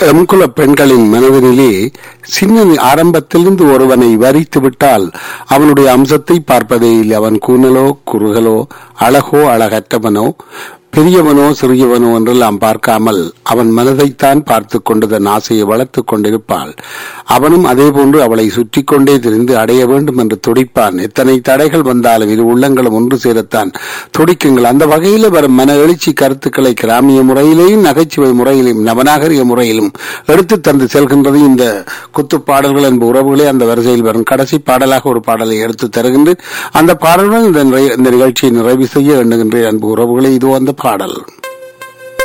எம்குல பெண்களின் மனதினிலே சின்ன ஆரம்பத்திலிருந்து ஒருவனை வரித்து விட்டால் அவனுடைய அம்சத்தை பார்ப்பதே இல்லை அவன் கூனலோ குறுகலோ அழகோ அழகற்றவனோ பெரியவனோ சிறியவனோ என்றெல்லாம் பார்க்காமல் அவன் மனதைத்தான் பார்த்து கொண்டு தன் ஆசையை வளர்த்துக் கொண்டிருப்பாள் அவனும் அதே போன்று அவளை சுற்றி கொண்டே திரிந்து அடைய வேண்டும் என்று துடிப்பான் எத்தனை தடைகள் வந்தாலும் இரு உள்ளங்களும் ஒன்று சேரத்தான் துடிக்குங்கள் அந்த வகையில் வரும் மன எழுச்சி கருத்துக்களை கிராமிய முறையிலேயும் நகைச்சுவை முறையிலும் நவநாகரிக முறையிலும் எடுத்து தந்து செல்கின்றது இந்த குத்து பாடல்கள் என்ப உறவுகளே அந்த வரிசையில் வரும் கடைசி பாடலாக ஒரு பாடலை எடுத்து தருகின்றேன் அந்த பாடலுடன் இந்த நிறை- இந்த நிகழ்ச்சியை நிறைவு செய்ய எண்ணுகின்றேன் அன்பு உறவுகளே இதோ அந்த பாடல்